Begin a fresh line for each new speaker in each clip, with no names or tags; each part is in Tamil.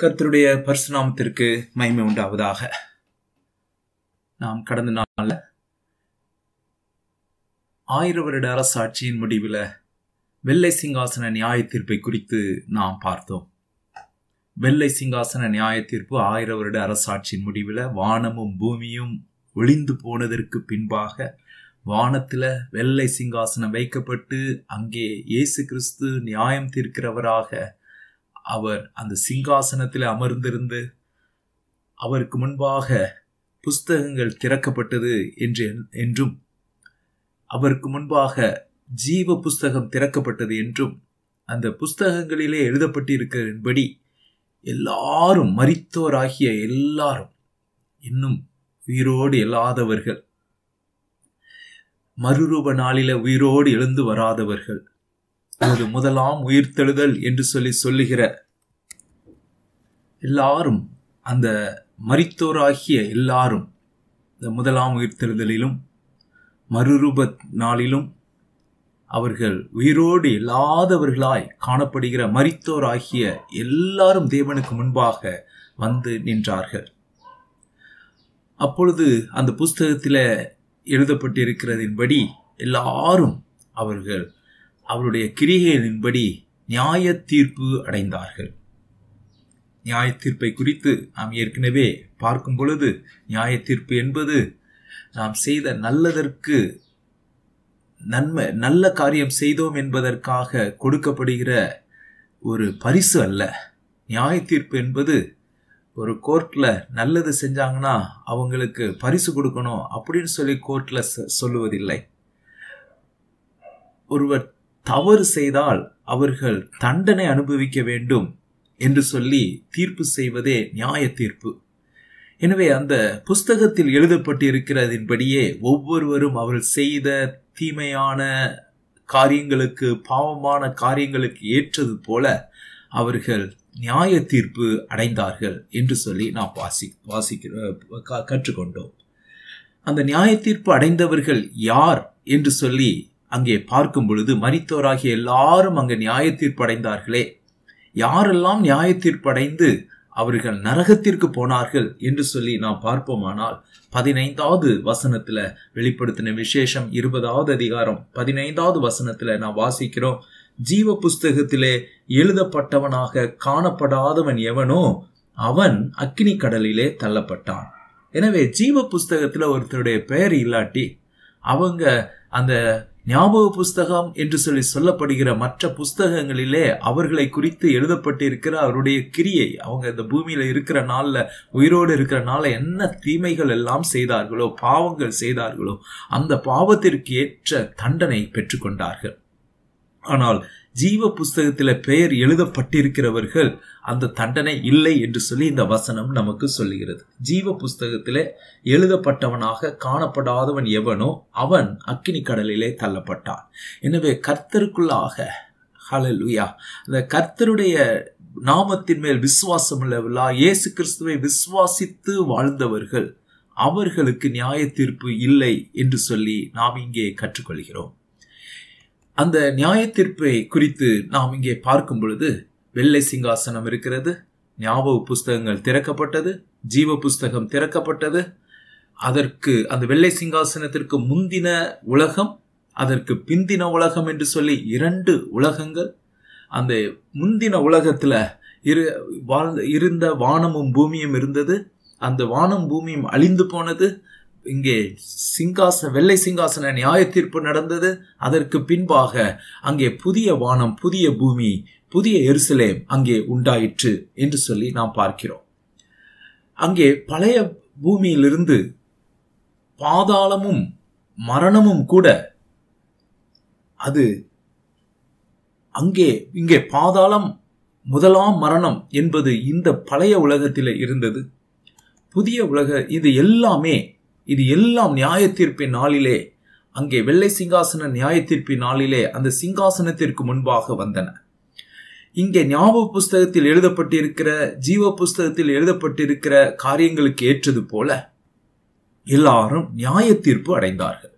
கர்த்தருடைய பரிசுநாமத்திற்கு மகிமை உண்டாவதாக நாம் கடந்த நாள்ல ஆயிரம் வருட அரசாட்சியின் முடிவில் வெள்ளை சிங்காசன நியாய தீர்ப்பை குறித்து நாம் பார்த்தோம் வெள்ளை சிங்காசன நியாய தீர்ப்பு ஆயிரம் வருட அரசாட்சியின் முடிவில் வானமும் பூமியும் ஒளிந்து போனதற்கு பின்பாக வானத்துல வெள்ளை சிங்காசனம் வைக்கப்பட்டு அங்கே இயேசு கிறிஸ்து நியாயம் தீர்க்கிறவராக அவர் அந்த சிங்காசனத்தில் அமர்ந்திருந்து அவருக்கு முன்பாக புஸ்தகங்கள் திறக்கப்பட்டது என்று என்றும் அவருக்கு முன்பாக ஜீவ புஸ்தகம் திறக்கப்பட்டது என்றும் அந்த புஸ்தகங்களிலே எழுதப்பட்டிருக்கிறபடி எல்லாரும் மரித்தோராகிய எல்லாரும் இன்னும் உயிரோடு இல்லாதவர்கள் மறுரூப நாளில உயிரோடு எழுந்து வராதவர்கள் ஒரு முதலாம் உயிர்த்தெழுதல் என்று சொல்லி சொல்லுகிற எல்லாரும் அந்த மரித்தோராகிய எல்லாரும் இந்த முதலாம் உயிர்த்தெழுதலிலும் மறுரூப நாளிலும் அவர்கள் உயிரோடு இல்லாதவர்களாய் காணப்படுகிற மரித்தோராகிய எல்லாரும் தேவனுக்கு முன்பாக வந்து நின்றார்கள் அப்பொழுது அந்த புஸ்தகத்தில் எழுதப்பட்டிருக்கிறதின்படி எல்லாரும் அவர்கள் அவருடைய கிரிகைகளின்படி நியாய தீர்ப்பு அடைந்தார்கள் நியாய தீர்ப்பை குறித்து நாம் ஏற்கனவே பார்க்கும் பொழுது நியாய தீர்ப்பு என்பது நாம் செய்த நல்லதற்கு நன்மை நல்ல காரியம் செய்தோம் என்பதற்காக கொடுக்கப்படுகிற ஒரு பரிசு அல்ல நியாய தீர்ப்பு என்பது ஒரு கோர்ட்ல நல்லது செஞ்சாங்கன்னா அவங்களுக்கு பரிசு கொடுக்கணும் அப்படின்னு சொல்லி கோர்ட்ல சொல்லுவதில்லை ஒருவர் தவறு செய்தால் அவர்கள் தண்டனை அனுபவிக்க வேண்டும் என்று சொல்லி தீர்ப்பு செய்வதே நியாய தீர்ப்பு எனவே அந்த புஸ்தகத்தில் எழுதப்பட்டிருக்கிறதின்படியே ஒவ்வொருவரும் அவர்கள் செய்த தீமையான காரியங்களுக்கு பாவமான காரியங்களுக்கு ஏற்றது போல அவர்கள் நியாய தீர்ப்பு அடைந்தார்கள் என்று சொல்லி நாம் வாசி வாசிக்க கற்றுக்கொண்டோம் அந்த நியாய தீர்ப்பு அடைந்தவர்கள் யார் என்று சொல்லி அங்கே பார்க்கும் பொழுது மரித்தோராகிய எல்லாரும் அங்கே நியாய தீர்ப்பு அடைந்தார்களே யாரெல்லாம் நியாய தீர்ப்பு அடைந்து அவர்கள் நரகத்திற்கு போனார்கள் என்று சொல்லி நாம் பார்ப்போமானால் பதினைந்தாவது வசனத்துல வெளிப்படுத்தின விசேஷம் இருபதாவது அதிகாரம் பதினைந்தாவது வசனத்துல நாம் வாசிக்கிறோம் ஜீவ புஸ்தகத்திலே எழுதப்பட்டவனாக காணப்படாதவன் எவனோ அவன் அக்னி கடலிலே தள்ளப்பட்டான் எனவே ஜீவ புஸ்தகத்துல ஒருத்தருடைய பெயர் இல்லாட்டி அவங்க அந்த ஞாபக புஸ்தகம் என்று சொல்லி சொல்லப்படுகிற மற்ற புஸ்தகங்களிலே அவர்களை குறித்து எழுதப்பட்டிருக்கிற அவருடைய கிரியை அவங்க இந்த பூமியில இருக்கிற நாள்ல உயிரோடு இருக்கிற நாள்ல என்ன தீமைகள் எல்லாம் செய்தார்களோ பாவங்கள் செய்தார்களோ அந்த பாவத்திற்கு ஏற்ற தண்டனை பெற்றுக்கொண்டார்கள் ஆனால் ஜீவ புஸ்தகத்தில் பெயர் எழுதப்பட்டிருக்கிறவர்கள் அந்த தண்டனை இல்லை என்று சொல்லி இந்த வசனம் நமக்கு சொல்லுகிறது ஜீவ புஸ்தகத்திலே எழுதப்பட்டவனாக காணப்படாதவன் எவனோ அவன் அக்கினி கடலிலே தள்ளப்பட்டான் எனவே கர்த்தருக்குள்ளாக ஹலலுயா அந்த கர்த்தருடைய நாமத்தின் மேல் விசுவாசம் உள்ளவர்களா இயேசு கிறிஸ்துவை விசுவாசித்து வாழ்ந்தவர்கள் அவர்களுக்கு நியாய தீர்ப்பு இல்லை என்று சொல்லி நாம் இங்கே கற்றுக்கொள்கிறோம் அந்த நியாய தீர்ப்பை குறித்து நாம் இங்கே பார்க்கும் பொழுது வெள்ளை சிங்காசனம் இருக்கிறது ஞாபக புஸ்தகங்கள் திறக்கப்பட்டது ஜீவ புஸ்தகம் திறக்கப்பட்டது அதற்கு அந்த வெள்ளை சிங்காசனத்திற்கு முந்தின உலகம் அதற்கு பிந்தின உலகம் என்று சொல்லி இரண்டு உலகங்கள் அந்த முந்தின உலகத்துல இரு வாழ்ந்த இருந்த வானமும் பூமியும் இருந்தது அந்த வானம் பூமியும் அழிந்து போனது இங்கே சிங்காசன வெள்ளை சிங்காசன நியாய தீர்ப்பு நடந்தது அதற்கு பின்பாக அங்கே புதிய வானம் புதிய பூமி புதிய எருசலேம் அங்கே உண்டாயிற்று என்று சொல்லி நாம் பார்க்கிறோம் அங்கே பழைய பூமியிலிருந்து பாதாளமும் மரணமும் கூட அது அங்கே இங்கே பாதாளம் முதலாம் மரணம் என்பது இந்த பழைய உலகத்தில் இருந்தது புதிய உலக இது எல்லாமே இது எல்லாம் நியாய தீர்ப்பின் நாளிலே அங்கே வெள்ளை சிங்காசன நியாய தீர்ப்பின் நாளிலே அந்த சிங்காசனத்திற்கு முன்பாக வந்தன இங்கே ஞாபக புஸ்தகத்தில் எழுதப்பட்டிருக்கிற ஜீவ புஸ்தகத்தில் எழுதப்பட்டிருக்கிற காரியங்களுக்கு ஏற்றது போல எல்லாரும் நியாய தீர்ப்பு அடைந்தார்கள்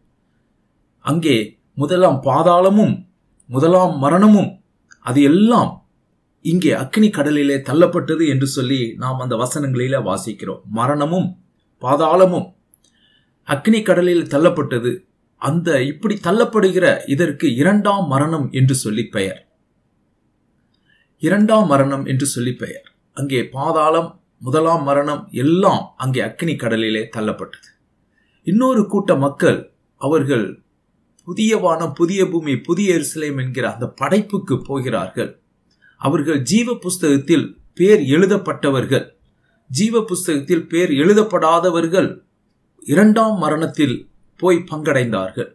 அங்கே முதலாம் பாதாளமும் முதலாம் மரணமும் அது எல்லாம் இங்கே அக்னி கடலிலே தள்ளப்பட்டது என்று சொல்லி நாம் அந்த வசனங்களில வாசிக்கிறோம் மரணமும் பாதாளமும் அக்னி கடலில் தள்ளப்பட்டது அந்த இப்படி தள்ளப்படுகிற இதற்கு இரண்டாம் மரணம் என்று சொல்லி பெயர் இரண்டாம் மரணம் என்று சொல்லி பெயர் அங்கே பாதாளம் முதலாம் மரணம் எல்லாம் அங்கே அக்னி கடலிலே தள்ளப்பட்டது இன்னொரு கூட்ட மக்கள் அவர்கள் புதிய வானம் புதிய பூமி புதிய எருசலேம் என்கிற அந்த படைப்புக்கு போகிறார்கள் அவர்கள் ஜீவ புஸ்தகத்தில் பேர் எழுதப்பட்டவர்கள் ஜீவ புஸ்தகத்தில் பேர் எழுதப்படாதவர்கள் இரண்டாம் மரணத்தில் போய் பங்கடைந்தார்கள்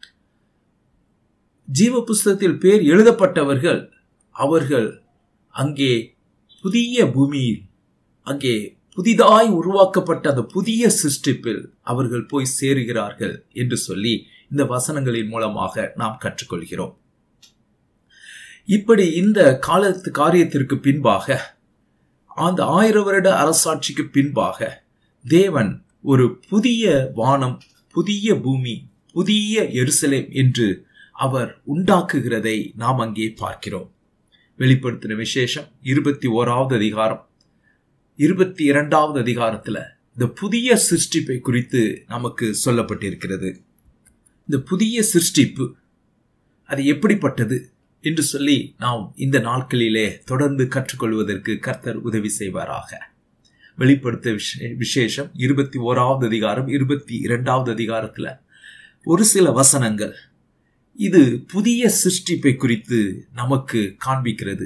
ஜீவ புஸ்தகத்தில் பேர் எழுதப்பட்டவர்கள் அவர்கள் அங்கே புதிய பூமியில் அங்கே புதிதாய் உருவாக்கப்பட்ட அந்த புதிய சிருஷ்டிப்பில் அவர்கள் போய் சேருகிறார்கள் என்று சொல்லி இந்த வசனங்களின் மூலமாக நாம் கற்றுக்கொள்கிறோம் இப்படி இந்த காலத்து காரியத்திற்கு பின்பாக அந்த ஆயிரம் வருட அரசாட்சிக்கு பின்பாக தேவன் ஒரு புதிய வானம் புதிய பூமி புதிய எருசலேம் என்று அவர் உண்டாக்குகிறதை நாம் அங்கே பார்க்கிறோம் வெளிப்படுத்தின விசேஷம் இருபத்தி ஓராவது அதிகாரம் இருபத்தி இரண்டாவது அதிகாரத்துல இந்த புதிய சிருஷ்டிப்பை குறித்து நமக்கு சொல்லப்பட்டிருக்கிறது இந்த புதிய சிருஷ்டிப்பு அது எப்படிப்பட்டது என்று சொல்லி நாம் இந்த நாட்களிலே தொடர்ந்து கற்றுக்கொள்வதற்கு கர்த்தர் உதவி செய்வாராக வெளிப்படுத்த விசேஷம் இருபத்தி ஓராவது அதிகாரம் இருபத்தி இரண்டாவது அதிகாரத்துல ஒரு சில வசனங்கள் இது புதிய சிருஷ்டிப்பை குறித்து நமக்கு காண்பிக்கிறது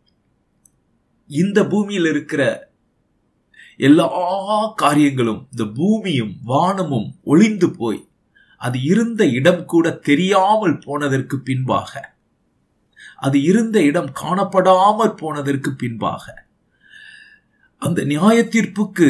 இந்த பூமியில் இருக்கிற எல்லா காரியங்களும் இந்த பூமியும் வானமும் ஒளிந்து போய் அது இருந்த இடம் கூட தெரியாமல் போனதற்கு பின்பாக அது இருந்த இடம் காணப்படாமல் போனதற்கு பின்பாக அந்த நியாய தீர்ப்புக்கு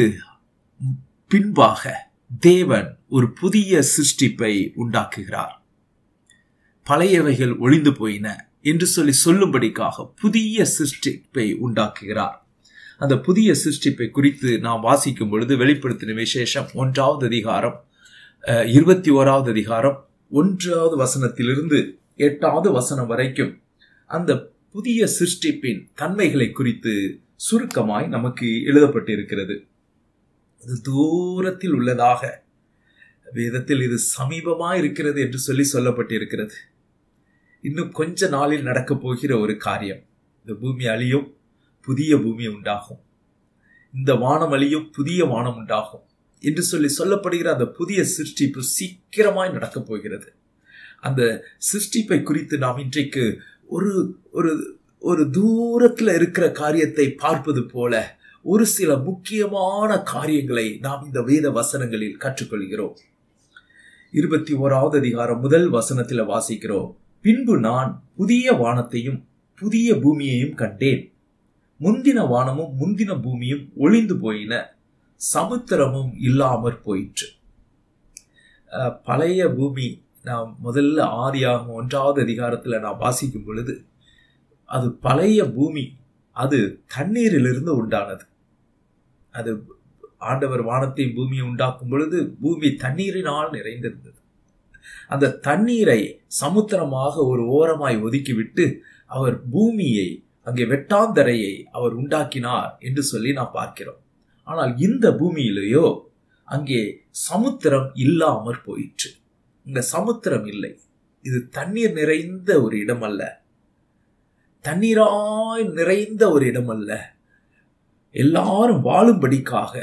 பின்பாக தேவன் ஒரு புதிய சிருஷ்டிப்பை உண்டாக்குகிறார் பழையவைகள் ஒளிந்து போயின என்று சொல்லி சொல்லும்படிக்காக புதிய சிருஷ்டிப்பை உண்டாக்குகிறார் அந்த புதிய சிருஷ்டிப்பை குறித்து நாம் வாசிக்கும் பொழுது வெளிப்படுத்தின விசேஷம் ஒன்றாவது அதிகாரம் இருபத்தி ஓராவது அதிகாரம் ஒன்றாவது வசனத்திலிருந்து எட்டாவது வசனம் வரைக்கும் அந்த புதிய சிருஷ்டிப்பின் தன்மைகளை குறித்து சுருக்கமாய் நமக்கு எழுதப்பட்டிருக்கிறது அது தூரத்தில் உள்ளதாக வேதத்தில் இது சமீபமாய் இருக்கிறது என்று சொல்லி சொல்லப்பட்டிருக்கிறது இன்னும் கொஞ்ச நாளில் நடக்கப் போகிற ஒரு காரியம் இந்த பூமி அழியும் புதிய பூமி உண்டாகும் இந்த வானம் அழியும் புதிய வானம் உண்டாகும் என்று சொல்லி சொல்லப்படுகிற அந்த புதிய சிருஷ்டிப்பு சீக்கிரமாய் நடக்கப் போகிறது அந்த சிருஷ்டிப்பை குறித்து நாம் இன்றைக்கு ஒரு ஒரு ஒரு தூரத்தில் இருக்கிற காரியத்தை பார்ப்பது போல ஒரு சில முக்கியமான காரியங்களை நாம் இந்த வேத வசனங்களில் கற்றுக்கொள்கிறோம் இருபத்தி ஓராவது அதிகாரம் முதல் வசனத்தில் வாசிக்கிறோம் பின்பு நான் புதிய வானத்தையும் புதிய பூமியையும் கண்டேன் முந்தின வானமும் முந்தின பூமியும் ஒளிந்து போயின சமுத்திரமும் இல்லாமற் போயிற்று பழைய பூமி நாம் முதல்ல ஆதியாகும் ஒன்றாவது அதிகாரத்துல நாம் வாசிக்கும் பொழுது அது பழைய பூமி அது தண்ணீரிலிருந்து உண்டானது அது ஆண்டவர் வானத்தையும் பூமியை உண்டாக்கும் பொழுது பூமி தண்ணீரினால் நிறைந்திருந்தது அந்த தண்ணீரை சமுத்திரமாக ஒரு ஓரமாய் ஒதுக்கிவிட்டு அவர் பூமியை அங்கே வெட்டாந்தரையை அவர் உண்டாக்கினார் என்று சொல்லி நாம் பார்க்கிறோம் ஆனால் இந்த பூமியிலேயோ அங்கே சமுத்திரம் இல்லாமற் போயிற்று இந்த சமுத்திரம் இல்லை இது தண்ணீர் நிறைந்த ஒரு இடம் அல்ல தண்ணீராய் நிறைந்த ஒரு இடம் அல்ல எல்லாரும் வாழும்படிக்காக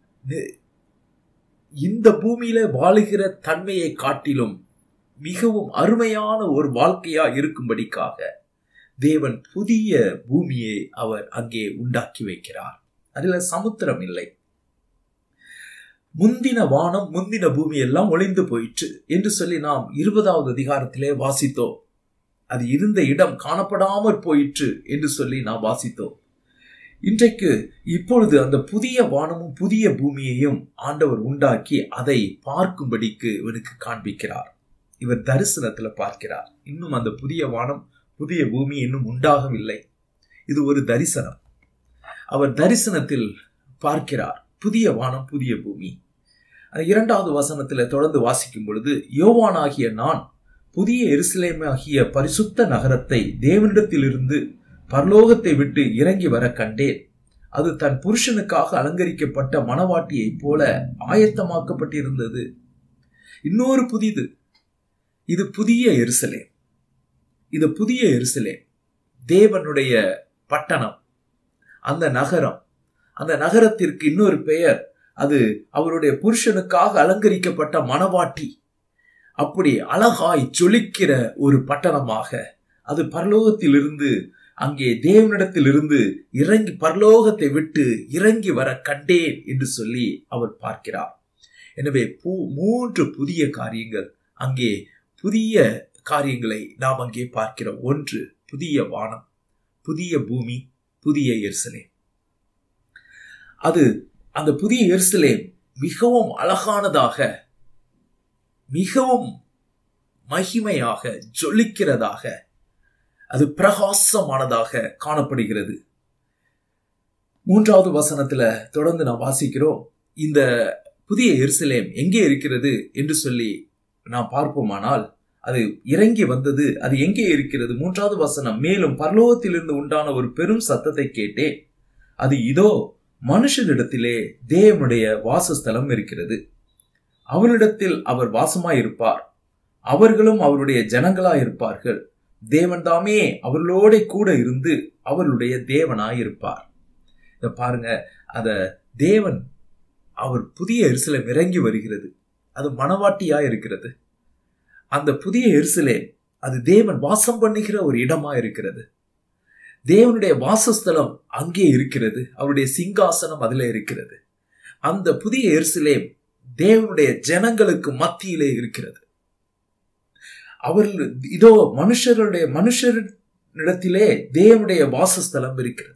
இந்த பூமியில வாழுகிற தன்மையை காட்டிலும் மிகவும் அருமையான ஒரு வாழ்க்கையா இருக்கும்படிக்காக தேவன் புதிய பூமியை அவர் அங்கே உண்டாக்கி வைக்கிறார் அதுல சமுத்திரம் இல்லை முந்தின வானம் முந்தின பூமி எல்லாம் ஒளிந்து போயிற்று என்று சொல்லி நாம் இருபதாவது அதிகாரத்திலே வாசித்தோம் அது இருந்த இடம் காணப்படாமற் போயிற்று என்று சொல்லி நாம் வாசித்தோம் இன்றைக்கு இப்பொழுது அந்த புதிய வானமும் புதிய பூமியையும் ஆண்டவர் உண்டாக்கி அதை பார்க்கும்படிக்கு இவனுக்கு காண்பிக்கிறார் இவர் தரிசனத்துல பார்க்கிறார் இன்னும் அந்த புதிய வானம் புதிய பூமி இன்னும் உண்டாகவில்லை இது ஒரு தரிசனம் அவர் தரிசனத்தில் பார்க்கிறார் புதிய வானம் புதிய பூமி இரண்டாவது வசனத்தில் தொடர்ந்து வாசிக்கும் பொழுது யோவானாகிய நான் புதிய எருசலேமாகிய பரிசுத்த நகரத்தை தேவனிடத்திலிருந்து பரலோகத்தை விட்டு இறங்கி வர கண்டேன் அது தன் புருஷனுக்காக அலங்கரிக்கப்பட்ட மணவாட்டியைப் போல ஆயத்தமாக்கப்பட்டிருந்தது இன்னொரு புதிது இது புதிய எருசலேம் இது புதிய எருசலேம் தேவனுடைய பட்டணம் அந்த நகரம் அந்த நகரத்திற்கு இன்னொரு பெயர் அது அவருடைய புருஷனுக்காக அலங்கரிக்கப்பட்ட மணவாட்டி அப்படி அழகாய் ஜொலிக்கிற ஒரு பட்டணமாக அது பரலோகத்திலிருந்து அங்கே தேவனிடத்திலிருந்து இறங்கி பரலோகத்தை விட்டு இறங்கி வர கண்டேன் என்று சொல்லி அவர் பார்க்கிறார் எனவே பூ மூன்று புதிய காரியங்கள் அங்கே புதிய காரியங்களை நாம் அங்கே பார்க்கிறோம் ஒன்று புதிய வானம் புதிய பூமி புதிய எருசலேம் அது அந்த புதிய எருசலேம் மிகவும் அழகானதாக மிகவும் மகிமையாக ஜொலிக்கிறதாக அது பிரகாசமானதாக காணப்படுகிறது மூன்றாவது வசனத்துல தொடர்ந்து நாம் வாசிக்கிறோம் இந்த புதிய எருசலேம் எங்கே இருக்கிறது என்று சொல்லி நாம் பார்ப்போமானால் அது இறங்கி வந்தது அது எங்கே இருக்கிறது மூன்றாவது வசனம் மேலும் பரலோகத்திலிருந்து உண்டான ஒரு பெரும் சத்தத்தை கேட்டே அது இதோ மனுஷனிடத்திலே தேவனுடைய வாசஸ்தலம் இருக்கிறது அவரிடத்தில் அவர் வாசமாயிருப்பார் அவர்களும் அவருடைய ஜனங்களாயிருப்பார்கள் தேவன் தாமே அவர்களோட கூட இருந்து அவர்களுடைய தேவனாயிருப்பார் இத பாருங்க அத தேவன் அவர் புதிய எரிசலம் இறங்கி வருகிறது அது மனவாட்டியா இருக்கிறது அந்த புதிய எரிசலே அது தேவன் வாசம் பண்ணுகிற ஒரு இடமா இருக்கிறது தேவனுடைய வாசஸ்தலம் அங்கே இருக்கிறது அவருடைய சிங்காசனம் அதுல இருக்கிறது அந்த புதிய எருசலேம் தேவனுடைய ஜனங்களுக்கு மத்தியிலே இருக்கிறது அவர்கள் இதோ மனுஷருடைய மனுஷரிடத்திலே தேவனுடைய வாசஸ்தலம் இருக்கிறது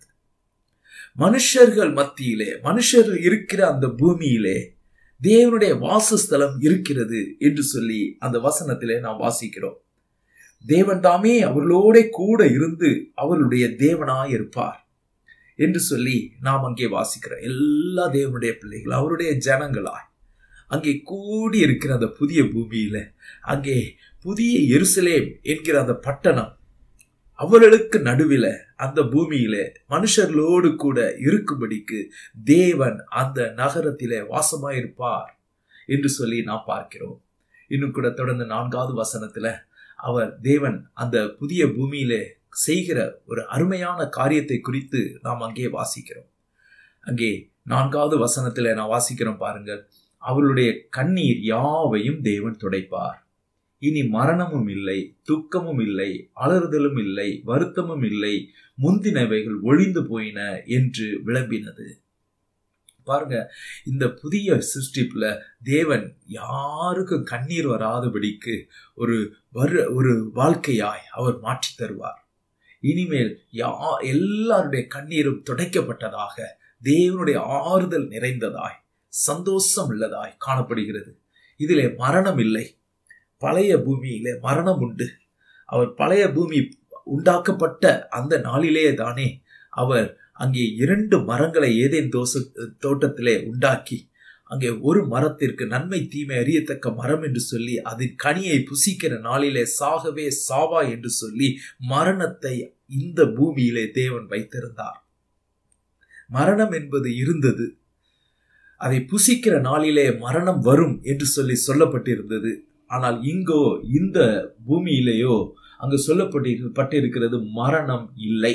மனுஷர்கள் மத்தியிலே மனுஷர்கள் இருக்கிற அந்த பூமியிலே தேவனுடைய வாசஸ்தலம் இருக்கிறது என்று சொல்லி அந்த வசனத்திலே நாம் வாசிக்கிறோம் தேவன் தாமே அவர்களோட கூட இருந்து அவர்களுடைய தேவனாய் இருப்பார் என்று சொல்லி நாம் அங்கே வாசிக்கிறோம் எல்லா தேவனுடைய பிள்ளைகள் அவருடைய ஜனங்களாய் அங்கே கூடி இருக்கிற அந்த புதிய பூமியில அங்கே புதிய எருசலேம் என்கிற அந்த பட்டணம் அவர்களுக்கு நடுவில் அந்த பூமியில மனுஷர்களோடு கூட இருக்கும்படிக்கு தேவன் அந்த நகரத்திலே வாசமாயிருப்பார் என்று சொல்லி நாம் பார்க்கிறோம் இன்னும் கூட தொடர்ந்து நான்காவது வசனத்துல அவர் தேவன் அந்த புதிய பூமியிலே செய்கிற ஒரு அருமையான காரியத்தை குறித்து நாம் அங்கே வாசிக்கிறோம் அங்கே நான்காவது வசனத்துல நான் வாசிக்கிறோம் பாருங்கள் அவருடைய கண்ணீர் யாவையும் தேவன் துடைப்பார் இனி மரணமும் இல்லை துக்கமும் இல்லை அலறுதலும் இல்லை வருத்தமும் இல்லை முந்தினவைகள் ஒழிந்து போயின என்று விளம்பினது பாருங்க இந்த புதிய சிருஷ்டிப்புல தேவன் யாருக்கும் கண்ணீர் வராதபடிக்கு ஒரு வரு ஒரு வாழ்க்கையாய் அவர் மாற்றி தருவார் இனிமேல் யா எல்லாருடைய கண்ணீரும் துடைக்கப்பட்டதாக தேவனுடைய ஆறுதல் நிறைந்ததாய் சந்தோஷம் உள்ளதாய் காணப்படுகிறது இதிலே மரணம் இல்லை பழைய பூமியிலே மரணம் உண்டு அவர் பழைய பூமி உண்டாக்கப்பட்ட அந்த நாளிலே தானே அவர் அங்கே இரண்டு மரங்களை ஏதேன் தோச தோட்டத்திலே உண்டாக்கி அங்கே ஒரு மரத்திற்கு நன்மை தீமை அறியத்தக்க மரம் என்று சொல்லி அதன் கனியை புசிக்கிற நாளிலே சாகவே சாவா என்று சொல்லி மரணத்தை இந்த பூமியிலே தேவன் வைத்திருந்தார் மரணம் என்பது இருந்தது அதை புசிக்கிற நாளிலே மரணம் வரும் என்று சொல்லி சொல்லப்பட்டிருந்தது ஆனால் இங்கோ இந்த பூமியிலேயோ அங்கு சொல்லப்பட்டு பட்டிருக்கிறது மரணம் இல்லை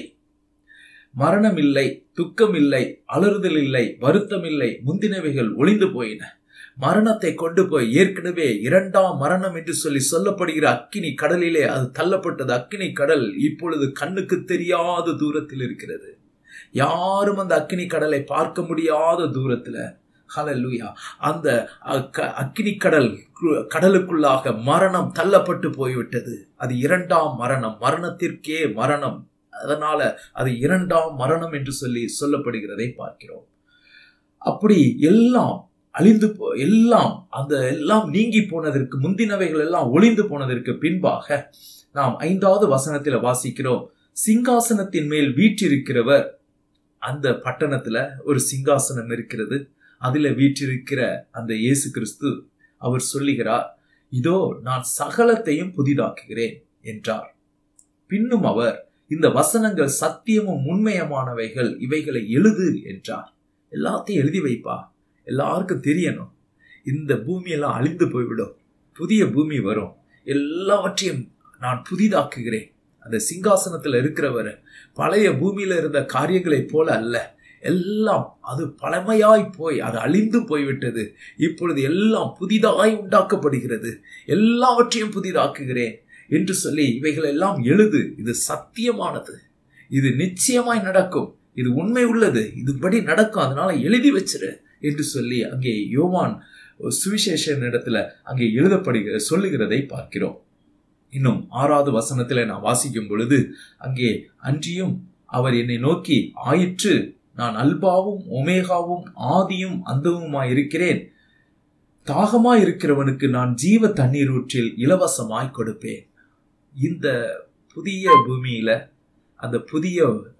மரணம் இல்லை துக்கம் இல்லை அலறுதல் இல்லை வருத்தம் இல்லை முந்தினவைகள் ஒளிந்து போயின மரணத்தை கொண்டு போய் ஏற்கனவே இரண்டாம் மரணம் என்று சொல்லி சொல்லப்படுகிற அக்கினி கடலிலே அது தள்ளப்பட்டது அக்கினி கடல் இப்பொழுது கண்ணுக்கு தெரியாத தூரத்தில் இருக்கிறது யாரும் அந்த அக்கினி கடலை பார்க்க முடியாத தூரத்துல ஹலலூயா அந்த அக்கினி கடல் கடலுக்குள்ளாக மரணம் தள்ளப்பட்டு போய்விட்டது அது இரண்டாம் மரணம் மரணத்திற்கே மரணம் அதனால அது இரண்டாம் மரணம் என்று சொல்லி சொல்லப்படுகிறதை பார்க்கிறோம் அப்படி எல்லாம் அழிந்து போ எல்லாம் அந்த எல்லாம் நீங்கி போனதற்கு முந்தினவைகள் எல்லாம் ஒளிந்து போனதற்கு பின்பாக நாம் ஐந்தாவது வசனத்துல வாசிக்கிறோம் சிங்காசனத்தின் மேல் வீற்றிருக்கிறவர் அந்த பட்டணத்துல ஒரு சிங்காசனம் இருக்கிறது அதுல வீற்றிருக்கிற அந்த இயேசு கிறிஸ்து அவர் சொல்லுகிறார் இதோ நான் சகலத்தையும் புதிதாக்குகிறேன் என்றார் பின்னும் அவர் இந்த வசனங்கள் சத்தியமும் உண்மையமானவைகள் இவைகளை எழுது என்றார் எல்லாத்தையும் எழுதி வைப்பா எல்லாருக்கும் தெரியணும் இந்த பூமியெல்லாம் அழிந்து போய்விடும் புதிய பூமி வரும் எல்லாவற்றையும் நான் புதிதாக்குகிறேன் அந்த சிங்காசனத்தில் இருக்கிறவர் பழைய பூமியில இருந்த காரியங்களைப் போல அல்ல எல்லாம் அது பழமையாய் போய் அது அழிந்து போய்விட்டது இப்பொழுது எல்லாம் புதிதாய் உண்டாக்கப்படுகிறது எல்லாவற்றையும் புதிதாக்குகிறேன் என்று சொல்லி இவைகள் எல்லாம் எழுது இது சத்தியமானது இது நிச்சயமாய் நடக்கும் இது உண்மை உள்ளது இதுபடி நடக்கும் அதனால எழுதி வச்சிரு என்று சொல்லி அங்கே யோவான் சுவிசேஷன் இடத்துல அங்கே எழுதப்படுகிற சொல்லுகிறதை பார்க்கிறோம் இன்னும் ஆறாவது வசனத்தில் நான் வாசிக்கும் பொழுது அங்கே அன்றியும் அவர் என்னை நோக்கி ஆயிற்று நான் அல்பாவும் ஒமேகாவும் ஆதியும் அந்தவுமாய் இருக்கிறேன் தாகமாய் இருக்கிறவனுக்கு நான் ஜீவ தண்ணீர் ஊற்றில் இலவசமாய் கொடுப்பேன் இந்த புதிய பூமியில அந்த புதிய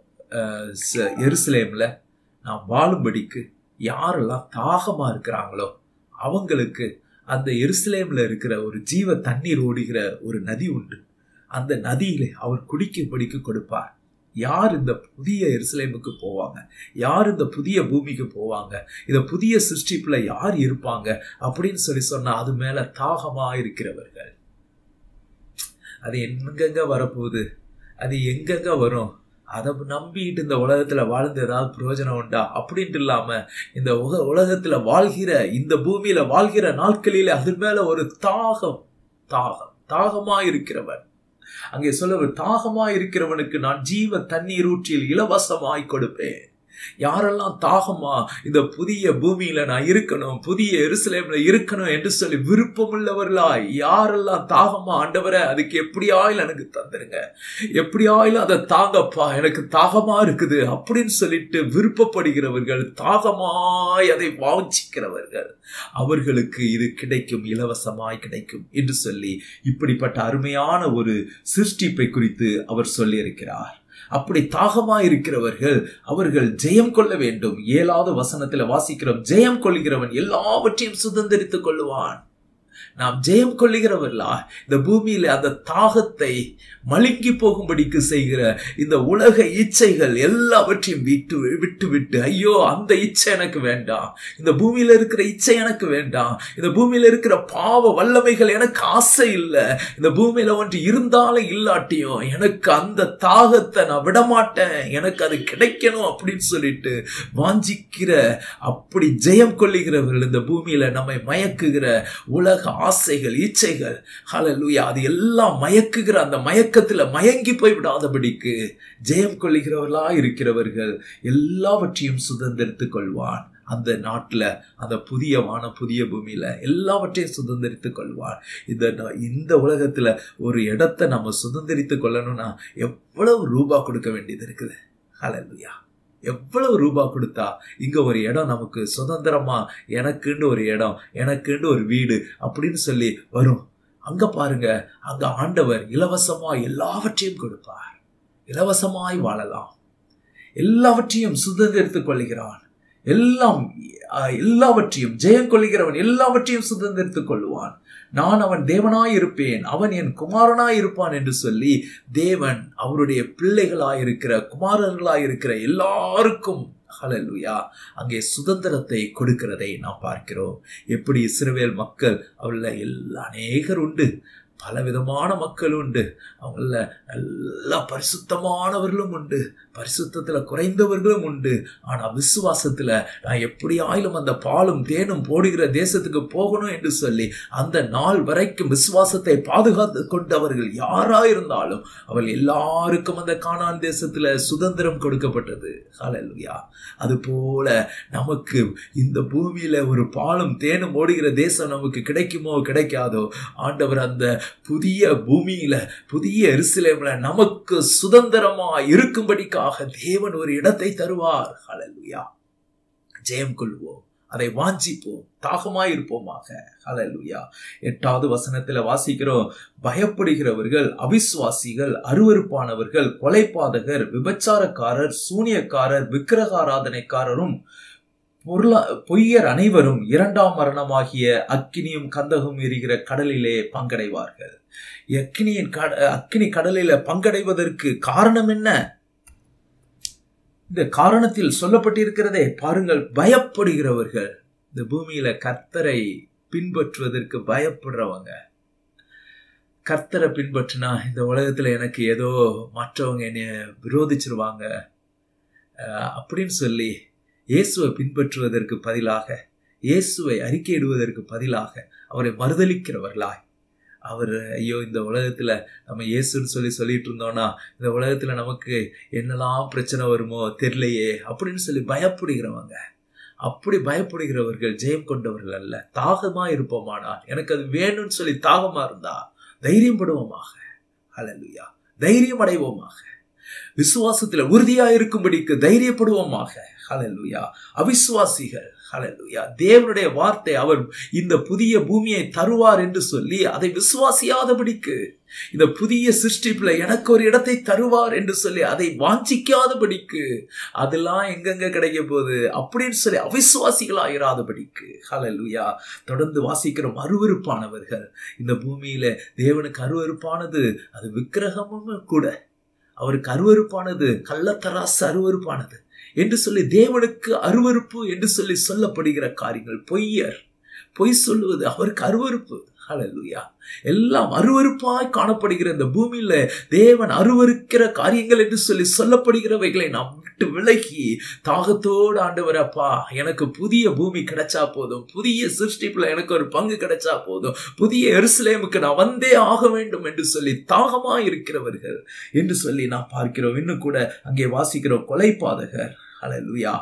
எருசலேம்ல நான் வாழும்படிக்கு யாரெல்லாம் தாகமா இருக்கிறாங்களோ அவங்களுக்கு அந்த எருசலேம்ல இருக்கிற ஒரு ஜீவ தண்ணீர் ஓடுகிற ஒரு நதி உண்டு அந்த நதியில அவர் குடிக்கும்படிக்கு கொடுப்பார் யார் இந்த புதிய எருசலேமுக்கு போவாங்க யார் இந்த புதிய பூமிக்கு போவாங்க இந்த புதிய சிருஷ்டிப்புல யார் இருப்பாங்க அப்படின்னு சொல்லி சொன்னா அது மேல தாகமா இருக்கிறவர்கள் அது எங்கெங்க வரப்போகுது அது எங்கெங்க வரும் அதை நம்பிட்டு இந்த உலகத்துல வாழ்ந்து ஏதாவது பிரயோஜனம் உண்டா அப்படின்ட்டு இல்லாம இந்த உக உலகத்துல வாழ்கிற இந்த பூமியில வாழ்கிற நாட்களில அது மேல ஒரு தாகம் தாகம் தாகமா இருக்கிறவன் அங்கே சொல்ல தாகமா இருக்கிறவனுக்கு நான் ஜீவ தண்ணீர் ஊற்றில் இலவசமாய் கொடுப்பேன் யாரெல்லாம் தாகமா இந்த புதிய பூமியில நான் இருக்கணும் புதிய எருசலேம்ல இருக்கணும் என்று சொல்லி விருப்பம் உள்ளவர்களா யாரெல்லாம் தாகமா ஆண்டவரை அதுக்கு எப்படியாயில் எனக்கு தந்துருங்க எப்படியாயிலும் அதை தாங்கப்பா எனக்கு தாகமா இருக்குது அப்படின்னு சொல்லிட்டு விருப்பப்படுகிறவர்கள் தாகமாய் அதை வாஞ்சிக்கிறவர்கள் அவர்களுக்கு இது கிடைக்கும் இலவசமாய் கிடைக்கும் என்று சொல்லி இப்படிப்பட்ட அருமையான ஒரு சிருஷ்டிப்பை குறித்து அவர் சொல்லியிருக்கிறார் அப்படி தாகமா இருக்கிறவர்கள் அவர்கள் ஜெயம் கொள்ள வேண்டும் ஏழாவது வசனத்துல வாசிக்கிறோம் ஜெயம் கொள்கிறவன் எல்லாவற்றையும் சுதந்திரித்துக் கொள்ளுவான் நாம் ஜெயம் கொள்ளுகிறவர்களா இந்த பூமியில அந்த தாகத்தை மழுங்கி போகும்படிக்கு செய்கிற இந்த உலக இச்சைகள் எல்லாவற்றையும் விட்டு விட்டு விட்டு ஐயோ அந்த இச்சை எனக்கு வேண்டாம் இந்த பூமியில இருக்கிற இச்சை எனக்கு வேண்டாம் இந்த பூமியில இருக்கிற பாவ வல்லமைகள் எனக்கு ஆசை இல்லை இந்த பூமியில ஒன்று இருந்தாலும் இல்லாட்டியும் எனக்கு அந்த தாகத்தை நான் விடமாட்டேன் எனக்கு அது கிடைக்கணும் அப்படின்னு சொல்லிட்டு வாஞ்சிக்கிற அப்படி ஜெயம் கொள்ளுகிறவர்கள் இந்த பூமியில நம்மை மயக்குகிற உலக ஆசைகள் இச்சைகள் ஹலலூயா அது எல்லாம் மயக்குகிற அந்த மயக்கத்துல மயங்கி போய் விடாதபடிக்கு ஜெயம் கொள்ளுகிறவர்களா இருக்கிறவர்கள் எல்லாவற்றையும் சுதந்திரித்துக் கொள்வான் அந்த நாட்டில் அந்த புதிய வான புதிய பூமியில எல்லாவற்றையும் சுதந்திரித்துக் கொள்வார் இந்த இந்த உலகத்துல ஒரு இடத்தை நம்ம சுதந்திரித்துக் கொள்ளணும்னா எவ்வளவு ரூபா கொடுக்க வேண்டியது இருக்குது ஹலலுயா எவ்வளவு ரூபா கொடுத்தா இங்க ஒரு இடம் நமக்கு சுதந்திரமா எனக்குன்னு ஒரு இடம் எனக்குன்னு ஒரு வீடு அப்படின்னு சொல்லி வரும் அங்க பாருங்க அங்க ஆண்டவர் இலவசமா எல்லாவற்றையும் கொடுப்பார் இலவசமாய் வாழலாம் எல்லாவற்றையும் சுதந்திரித்துக் கொள்கிறான் எல்லாம் எல்லாவற்றையும் ஜெயம் கொள்கிறவன் எல்லாவற்றையும் சுதந்திரித்துக் கொள்வான் நான் அவன் தேவனாய் இருப்பேன் அவன் என் குமாரனாய் இருப்பான் என்று சொல்லி தேவன் அவருடைய பிள்ளைகளாயிருக்கிற குமாரர்களாயிருக்கிற எல்லாருக்கும் ஹலலுயா அங்கே சுதந்திரத்தை கொடுக்கிறதை நாம் பார்க்கிறோம் எப்படி இஸ்ரவேல் மக்கள் அவள எல்லா அநேகர் உண்டு பலவிதமான மக்கள் உண்டு அவங்கள நல்ல பரிசுத்தமானவர்களும் உண்டு பரிசுத்தத்துல குறைந்தவர்களும் உண்டு ஆனா விசுவாசத்துல நான் எப்படி ஆயிலும் அந்த பாலும் தேனும் போடுகிற தேசத்துக்கு போகணும் என்று சொல்லி அந்த நாள் வரைக்கும் விசுவாசத்தை பாதுகாத்து கொண்டவர்கள் யாரா இருந்தாலும் அவள் எல்லாருக்கும் அந்த காணான் தேசத்துல சுதந்திரம் கொடுக்கப்பட்டது ஹalleluya அது போல நமக்கு இந்த பூமியில ஒரு பாலும் தேனும் ஓடுகிற தேசம் நமக்கு கிடைக்குமோ கிடைக்காதோ ஆண்டவர் அந்த புதிய பூமியில புதிய எருசலேம்ல நமக்கு சுதந்திரமா இருக்கும்படிக்காக தேவன் ஒரு இடத்தை தருவார் ஹalleluya ஜெயம் கொள்வோம் அதை வாஞ்சிப்போம் தாகமாய் இருப்போமாக ஹalleluya எட்டாவது வசனத்துல வாசிக்கிறோம் பயப்படுகிறவர்கள் அவிசுவாசிகள் அருவருப்பானவர்கள் கொலைபாதகர் விபச்சாரக்காரர் சூனியக்காரர் விக்கிரகாராதனைக்காரரும் பொருளா பொய்யர் அனைவரும் இரண்டாம் மரணமாகிய அக்கினியும் கந்தகம் எரிகிற கடலிலே பங்கடைவார்கள் அக்கினியின் அக்கினி கடலில பங்கடைவதற்கு காரணம் என்ன இந்த காரணத்தில் சொல்லப்பட்டிருக்கிறதே பாருங்கள் பயப்படுகிறவர்கள் இந்த பூமியில கர்த்தரை பின்பற்றுவதற்கு பயப்படுறவங்க கர்த்தரை பின்பற்றினா இந்த உலகத்துல எனக்கு ஏதோ மற்றவங்க என்னை விரோதிச்சிருவாங்க அப்படின்னு சொல்லி இயேசுவை பின்பற்றுவதற்கு பதிலாக இயேசுவை அறிக்கையிடுவதற்கு பதிலாக அவரை மறுதளிக்கிறவர்களாய் அவர் ஐயோ இந்த உலகத்துல நம்ம இயேசுன்னு சொல்லி சொல்லிட்டு இருந்தோம்னா இந்த உலகத்துல நமக்கு என்னெல்லாம் பிரச்சனை வருமோ தெரியலையே அப்படின்னு சொல்லி பயப்படுகிறவங்க அப்படி பயப்படுகிறவர்கள் ஜெயம் கொண்டவர்கள் அல்ல தாகமா இருப்போமானா எனக்கு அது வேணும்னு சொல்லி தாகமா இருந்தா தைரியம் படுவோமாக அலலுயா தைரியம் அடைவோமாக விசுவாசத்துல உறுதியா இருக்கும்படிக்கு தைரியப்படுவோமாக ஹலலுயா அவிசுவாசிகள் ஹலலுயா தேவனுடைய வார்த்தை அவர் இந்த புதிய பூமியை தருவார் என்று சொல்லி அதை விசுவாசியாதபடிக்கு இந்த புதிய சிருஷ்டிப்புல எனக்கு ஒரு இடத்தை தருவார் என்று சொல்லி அதை வாஞ்சிக்காதபடிக்கு அதெல்லாம் எங்கெங்க கிடைக்க போகுது அப்படின்னு சொல்லி அவிசுவாசிகளாயிராதபடிக்கு ஹலலுயா தொடர்ந்து வாசிக்கிறோம் அருவறுப்பானவர்கள் இந்த பூமியில தேவனுக்கு அருவறுப்பானது அது விக்கிரகமும் கூட அவருக்கு அருவறுப்பானது கள்ளத்தராசு அருவறுப்பானது என்று சொல்லி தேவனுக்கு அருவறுப்பு என்று சொல்லி சொல்லப்படுகிற காரியங்கள் பொய்யர் பொய் சொல்லுவது அவருக்கு அருவறுப்பு ஹலலுயா எல்லாம் அருவறுப்பாய் காணப்படுகிற இந்த பூமியில தேவன் அருவருக்கிற காரியங்கள் என்று சொல்லி சொல்லப்படுகிறவைகளை நாம் விட்டு விலகி தாகத்தோடு ஆண்டவரப்பா எனக்கு புதிய பூமி கிடைச்சா போதும் புதிய சிருஷ்டிப்புல எனக்கு ஒரு பங்கு கிடைச்சா போதும் புதிய எருசலேமுக்கு நான் வந்தே ஆக வேண்டும் என்று சொல்லி தாகமா இருக்கிறவர்கள் என்று சொல்லி நான் பார்க்கிறோம் இன்னும் கூட அங்கே வாசிக்கிறோம் கொலைப்பாதகர் ஹலலுயா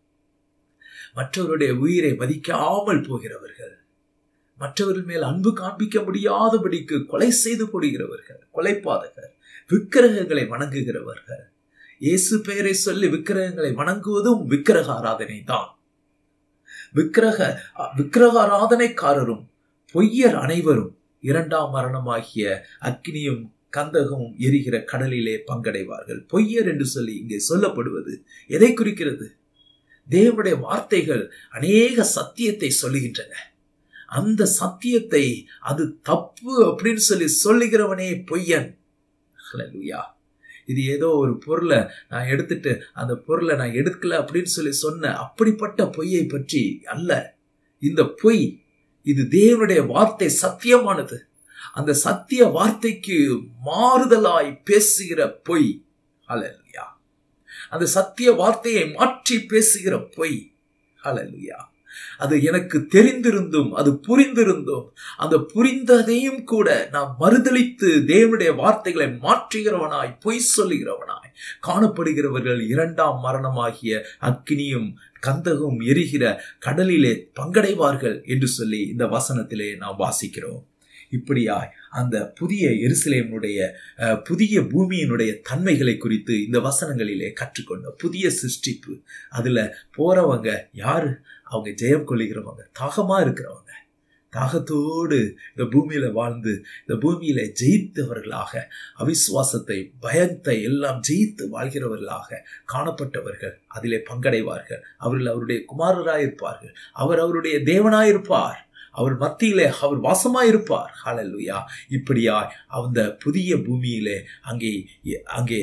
மற்றவருடைய உயிரை மதிக்காமல் போகிறவர்கள் மற்றவர்கள் மேல் அன்பு காண்பிக்க முடியாதபடிக்கு கொலை செய்து போடுகிறவர்கள் கொலைப்பாதகர் விக்கிரகங்களை வணங்குகிறவர்கள் இயேசு பெயரை சொல்லி விக்கிரகங்களை வணங்குவதும் விக்கிரக ஆராதனை தான் விக்கிரக விக்கிரக ஆராதனைக்காரரும் பொய்யர் அனைவரும் இரண்டாம் மரணமாகிய அக்னியும் கந்தகமும் எரிகிற கடலிலே பங்கடைவார்கள் பொய்யர் என்று சொல்லி இங்கே சொல்லப்படுவது எதை குறிக்கிறது தேவனுடைய வார்த்தைகள் அநேக சத்தியத்தை சொல்லுகின்றன அந்த சத்தியத்தை அது தப்பு அப்படின்னு சொல்லி சொல்லுகிறவனே பொய்யன் ஹலலுயா இது ஏதோ ஒரு பொருளை நான் எடுத்துட்டு அந்த பொருளை நான் எடுக்கல அப்படின்னு சொல்லி சொன்ன அப்படிப்பட்ட பொய்யை பற்றி அல்ல இந்த பொய் இது தேவனுடைய வார்த்தை சத்தியமானது அந்த சத்திய வார்த்தைக்கு மாறுதலாய் பேசுகிற பொய் ஹலலுயா அந்த சத்திய வார்த்தையை மாற்றி பேசுகிற பொய் ஹலலுயா அது எனக்கு தெரிந்திருந்தும் அது புரிந்திருந்தும் அந்த புரிந்ததையும் கூட நான் மறுதளித்து தேவனுடைய வார்த்தைகளை மாற்றுகிறவனாய் பொய் சொல்லுகிறவனாய் காணப்படுகிறவர்கள் இரண்டாம் மரணமாகிய அக்னியும் கந்தகம் எரிகிற கடலிலே பங்கடைவார்கள் என்று சொல்லி இந்த வசனத்திலே நாம் வாசிக்கிறோம் இப்படியாய் அந்த புதிய எருசலேமுடைய புதிய பூமியினுடைய தன்மைகளை குறித்து இந்த வசனங்களிலே கற்றுக்கொண்ட புதிய சிருஷ்டிப்பு அதுல போறவங்க யாரு அவங்க ஜெயம் கொள்ளுகிறவங்க தாகமா இருக்கிறவங்க தாகத்தோடு இந்த பூமியில வாழ்ந்து இந்த பூமியில ஜெயித்தவர்களாக அவிசுவாசத்தை பயத்தை எல்லாம் ஜெயித்து வாழ்கிறவர்களாக காணப்பட்டவர்கள் அதிலே பங்கடைவார்கள் அவர்கள் அவருடைய குமாரராயிருப்பார்கள் அவர் அவருடைய தேவனாயிருப்பார் அவர் மத்தியிலே அவர் வாசமாயிருப்பார் ஹalleluya இப்படியா அந்த புதிய பூமியிலே அங்கே அங்கே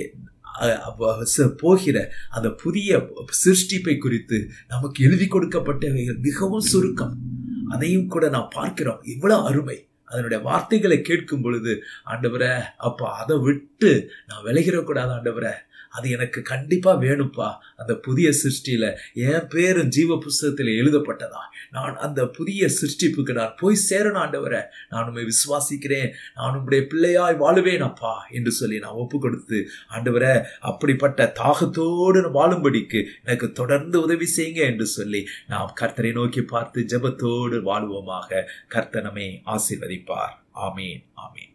போகிற அந்த புதிய சிருஷ்டிப்பை குறித்து நமக்கு எழுதி கொடுக்கப்பட்டவைகள் மிகவும் சுருக்கம் அதையும் கூட நான் பார்க்கிறோம் இவ்வளவு அருமை அதனுடைய வார்த்தைகளை கேட்கும் பொழுது ஆண்டவரை அப்பா அதை விட்டு நான் விலகிடக்கூடாது ஆண்டவரை அது எனக்கு கண்டிப்பா வேணும்ப்பா அந்த புதிய சிருஷ்டியில என் பேரும் ஜீவ புஸ்தகத்தில் எழுதப்பட்டதா நான் அந்த புதிய சிருஷ்டிப்புக்கு நான் போய் சேரணும் ஆண்டவரை நான் உண்மை விசுவாசிக்கிறேன் நான் உங்களுடைய பிள்ளையாய் வாழுவேன் அப்பா என்று சொல்லி நான் ஒப்பு கொடுத்து ஆண்டவரை அப்படிப்பட்ட தாகத்தோடு வாழும்படிக்கு எனக்கு தொடர்ந்து உதவி செய்யுங்க என்று சொல்லி நாம் கர்த்தரை நோக்கி பார்த்து ஜபத்தோடு வாழ்வோமாக கர்த்தனமே ஆசீர்வதிப்பார் ஆமீன் ஆமீன்